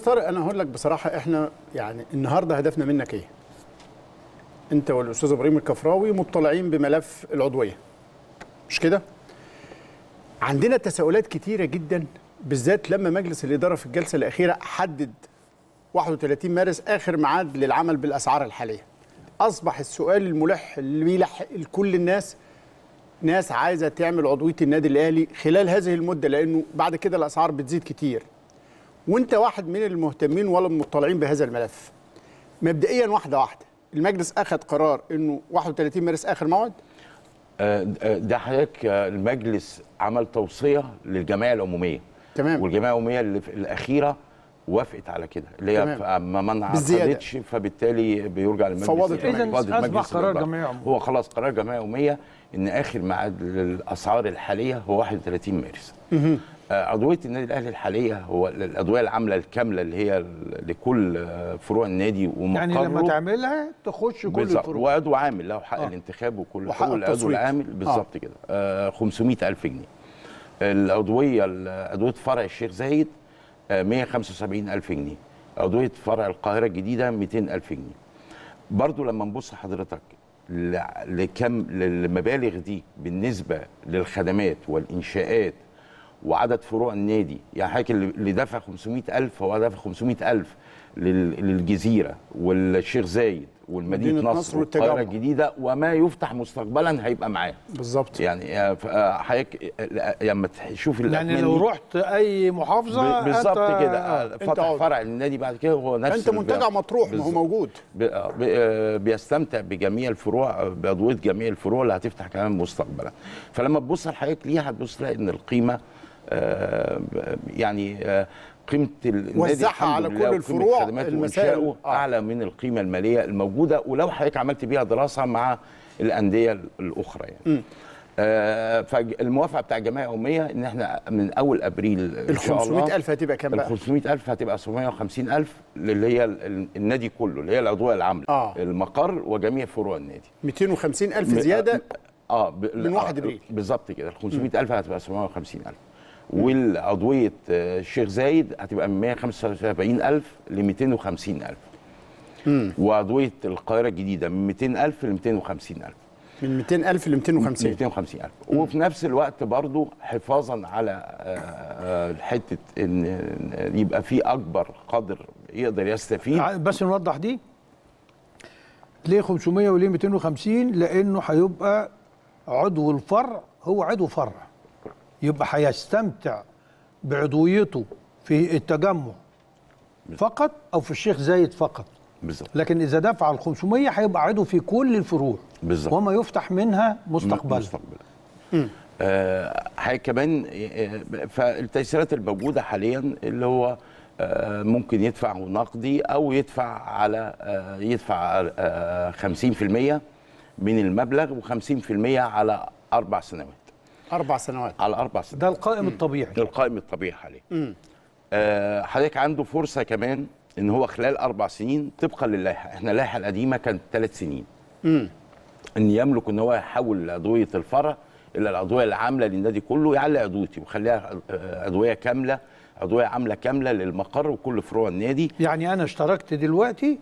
طارق انا هقول لك بصراحه احنا يعني النهارده هدفنا منك ايه؟ انت والاستاذ ابراهيم الكفراوي مطلعين بملف العضويه مش كده؟ عندنا تساؤلات كتيره جدا بالذات لما مجلس الاداره في الجلسه الاخيره حدد 31 مارس اخر ميعاد للعمل بالاسعار الحاليه. اصبح السؤال الملح اللي بيلحق لكل الناس ناس عايزه تعمل عضويه النادي الاهلي خلال هذه المده لانه بعد كده الاسعار بتزيد كتير. وانت واحد من المهتمين ولا المطلعين بهذا الملف. مبدئيا واحده واحده، المجلس اخذ قرار انه 31 مارس اخر موعد آه، آه، ده حضرتك آه، المجلس عمل توصيه للجمعيه العموميه تمام. والجمعيه العموميه اللي في الاخيره وافقت على كده اللي تمام. هي ما ما بالزيادة. انعقدتش فبالتالي بيرجع للمجلس فوضت يعني. المجلس. فوضت إذن أصبح مجلس قرار الإدارة. جمعية عمومية. هو خلاص قرار جمعيه عموميه ان اخر ميعاد للاسعار الحاليه هو 31 مارس آه، عضويه النادي الاهلي الحاليه هو الادويه العامله الكامله اللي هي لكل آه، فروع النادي ومقره يعني لما تعملها تخش كل بالظبط الفروع وعضو عامل له حق آه. الانتخاب وكل وحق حقوق العضو التصويت. العامل بالظبط كده آه 500000 جنيه العضويه عضويه فرع الشيخ زايد آه 175000 جنيه عضويه فرع القاهره الجديده 200000 جنيه برضو لما نبص حضرتك ل- لكم للمبالغ دي بالنسبه للخدمات والانشاءات وعدد فروع النادي يعني حضرتك اللي اللي دفع 500000 هو دفع 500000 لل- للجزيره والشيخ زايد والمدينه مدينة نصر, نصر والقاهره والتجمع. الجديده وما يفتح مستقبلا هيبقى معاه بالظبط يعني آه، ف- آه، حضرتك آه، لما تشوف يعني الأثمان لو دي رحت اي محافظه ب- بالظبط أنت- كده آه. آه، فتح عضو. فرع للنادي بعد كده هو نفس انت البيع. منتجع مطروح ما هو بالظبط. موجود ب- ب- آه، بيستمتع بجميع الفروع بعضويه جميع الفروع اللي هتفتح كمان مستقبلا فلما تبص لحضرتك ليها هتبص تلاقي ان القيمه آه، ب- يعني آه، قيمه النادي وزعها الحمد على لله كل وقيمة الفروع، خدماته المسائل. وإنشائه آه. اعلى من القيمه الماليه الموجوده ولو حضرتك عملت بيها دراسه مع الانديه الاخرى يعني آه فالموافقه بتاع الجمعيه العموميه ان احنا من اول ابريل ال ان شاء الله 500000 هتبقى كام ال بقى؟ 500000 هتبقى 750000 اللي هي ال- ال- النادي كله اللي هي العضويه العامله آه. المقر وجميع فروع النادي 250000 م- زياده اه ب- من آه، 1 أبريل. بالظبط كده ال 500000 هتبقى 750000 والعضويه آه، الشيخ زايد هتبقى من 175000 ل 250000 وعضويه القاهره الجديده من 200000 ل 250000 من 200000 ل 250 250000 وفي نفس الوقت برضو حفاظا على آه، آه، حته ان إن يبقى في اكبر قدر يقدر يستفيد ع- بس نوضح دي ليه 500 وليه 250 لانه هيبقى عضو الفرع هو عضو فرع يبقى هيستمتع بعضويته في التجمع فقط او في الشيخ زايد فقط بالظبط لكن اذا دفع ال 500 هيبقى عضو في كل الفروع بالظبط. وما يفتح منها مستقبلا مستقبلا آه حاجه كمان آه، فالتيسيرات الموجوده حاليا اللي هو آه ممكن يدفع نقدي او يدفع على آه يدفع آه 50% من المبلغ و50% على اربع سنوات اربع سنوات على اربع سنوات ده القائم الطبيعي القائم الطبيعي حاليا آه حضرتك عنده فرصه كمان ان هو خلال اربع سنين طبقا للائحه احنا اللائحه القديمه كانت ثلاث سنين ان يملك ان هو يحول عضويه الفرع الى العضويه العامله للنادي كله يعلي عضويتي ويخليها آه، عضويه كامله عضويه عامله كامله للمقر وكل فروع النادي يعني انا اشتركت دلوقتي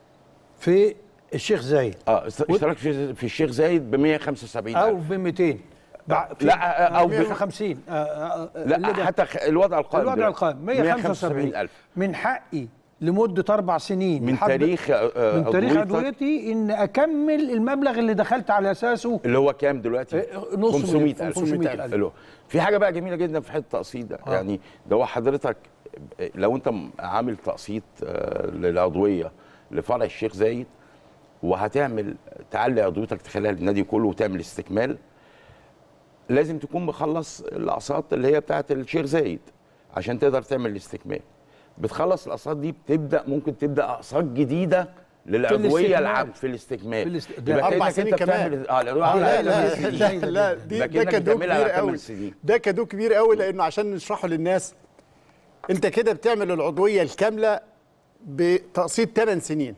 في الشيخ زايد اه است- اشترك في في الشيخ زايد ب 175 او ب 200 بع- في- لا، أو ب- 150 آه، آه، آه، اللي لا ده. حتى خ- الوضع القائم الوضع دلوقتي. القائم 175 ألف من حقي لمده اربع سنين من لحد- تاريخ آه، من تاريخ عضويتك عضويتي ان اكمل المبلغ اللي دخلت على اساسه اللي هو كام دلوقتي؟ إيه، نص 500 مليون، 500 ألف. اللي هو في حاجه بقى جميله جدا في حته التقسيط ده آه. يعني ده هو حضرتك لو انت م- عامل تقسيط آه، للعضويه لفرع الشيخ زايد وهتعمل تعلي عضويتك تخليها للنادي كله وتعمل استكمال لازم تكون مخلص الاقساط اللي هي بتاعه الشيخ زايد عشان تقدر تعمل الاستكمال بتخلص الاقساط دي بتبدا ممكن تبدا اقساط جديده للعضويه الاستكمال. العام في الاستكمال في الاست- ده يبقى أربع كأنك سنين أنت كمان. بتعمل- اه العضوية آه، لا على لا ثمان سنين. لا, لا دي يبقى ده كأنك كادو بتعملها على كبير ثمان قوي سنين. ده كادو كبير قوي لانه عشان نشرحه للناس انت كده بتعمل العضويه الكامله بتقسيط 8 سنين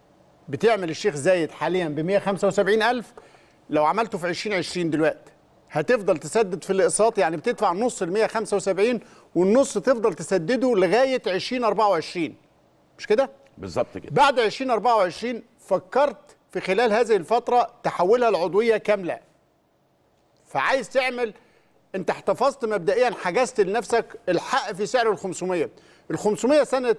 بتعمل الشيخ زايد حاليا ب 175000 لو عملته في 2020 دلوقتي هتفضل تسدد في الاقساط يعني بتدفع نص ال 175 والنص تفضل تسدده لغايه 2024 مش كده؟ بالظبط كده بعد 2024 فكرت في خلال هذه الفترة تحولها لعضوية كاملة فعايز تعمل انت احتفظت مبدئيا حجزت لنفسك الحق في سعر ال 500 ال 500 سنة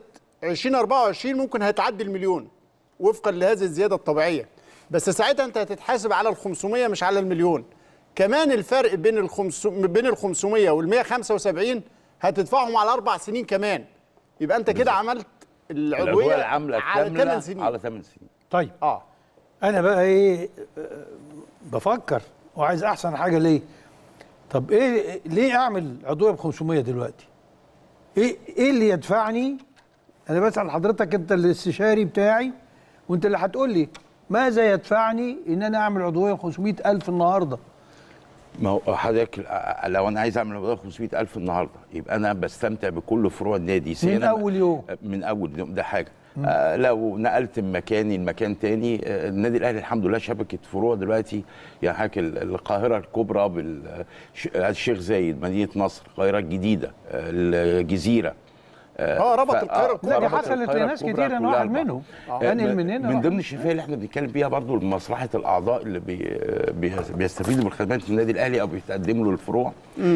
2024 ممكن هتعدي المليون وفقا لهذه الزيادة الطبيعية بس ساعتها انت هتتحاسب على ال 500 مش على المليون كمان الفرق بين ال 500 بين ال 500 وال 175 هتدفعهم على اربع سنين كمان يبقى انت كده عملت العضوية العضويه العامله على كامله 8 سنين على 8 سنين طيب اه انا بقى ايه آه، بفكر وعايز احسن حاجه ليه طب ايه ليه اعمل عضويه ب 500 دلوقتي ايه ايه اللي يدفعني انا بسال حضرتك انت الاستشاري بتاعي وانت اللي هتقول لي ماذا يدفعني ان انا اعمل عضويه ب 500 الف النهارده ما هو حضرتك لو انا عايز اعمل عضويه 500000 النهارده يبقى انا بستمتع بكل فروع النادي سي من أنا- أول يوم. من اول يوم ده حاجه آه لو نقلت من مكاني لمكان تاني آه النادي الاهلي الحمد لله شبكه فروع دلوقتي يعني حضرتك ال- القاهره الكبرى بالشيخ زايد مدينه نصر القاهره الجديده آه الجزيره اه ربط ف- القاهره آه، الكبرى لا دي ربط حصلت القاهرة لناس الكبرى كتير انا كلها واحد أربعة. منهم آه، انقل من- من هنا من واحد. ضمن الشفاء اللي احنا بنتكلم بيها برضو لمصلحه الاعضاء اللي بي بي بيستفيدوا من خدمات النادي الاهلي او بيتقدموا له الفروع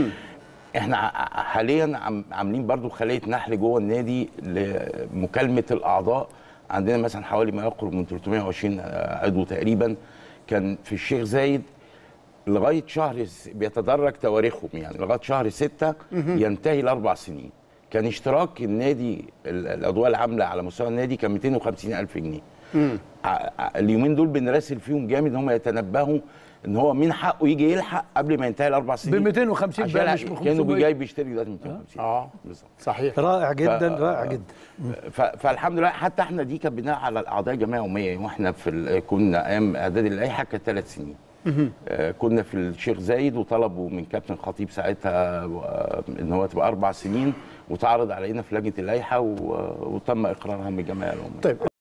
احنا ع- حاليا عم عاملين برضو خليه نحل جوه النادي لمكالمه الاعضاء عندنا مثلا حوالي ما يقرب من 320 عضو تقريبا كان في الشيخ زايد لغايه شهر س- بيتدرج تواريخهم يعني لغايه شهر ستة ينتهي الاربع سنين كان اشتراك النادي ال- العضويه العامله على مستوى النادي كان 250 الف جنيه ع- ع- اليومين دول بنراسل فيهم جامد ان هم يتنبهوا ان هو من حقه يجي يلحق قبل ما ينتهي الاربع سنين ب 250 عشان بقى مش ب كانوا 500. جاي بيشتري دلوقتي 250 اه بالظبط صحيح رائع جدا ف- رائع جدا ف- فالحمد لله حتى احنا دي كانت بناء على الاعضاء الجمعيه يوميه واحنا في ال- كنا ايام اعداد اللائحه كانت ثلاث سنين آه، كنا في الشيخ زايد وطلبوا من كابتن خطيب ساعتها آه، ان هو تبقى اربع سنين وتعرض علينا في لجنه اللائحه و- وتم اقرارها من الجمعيه العموميه طيب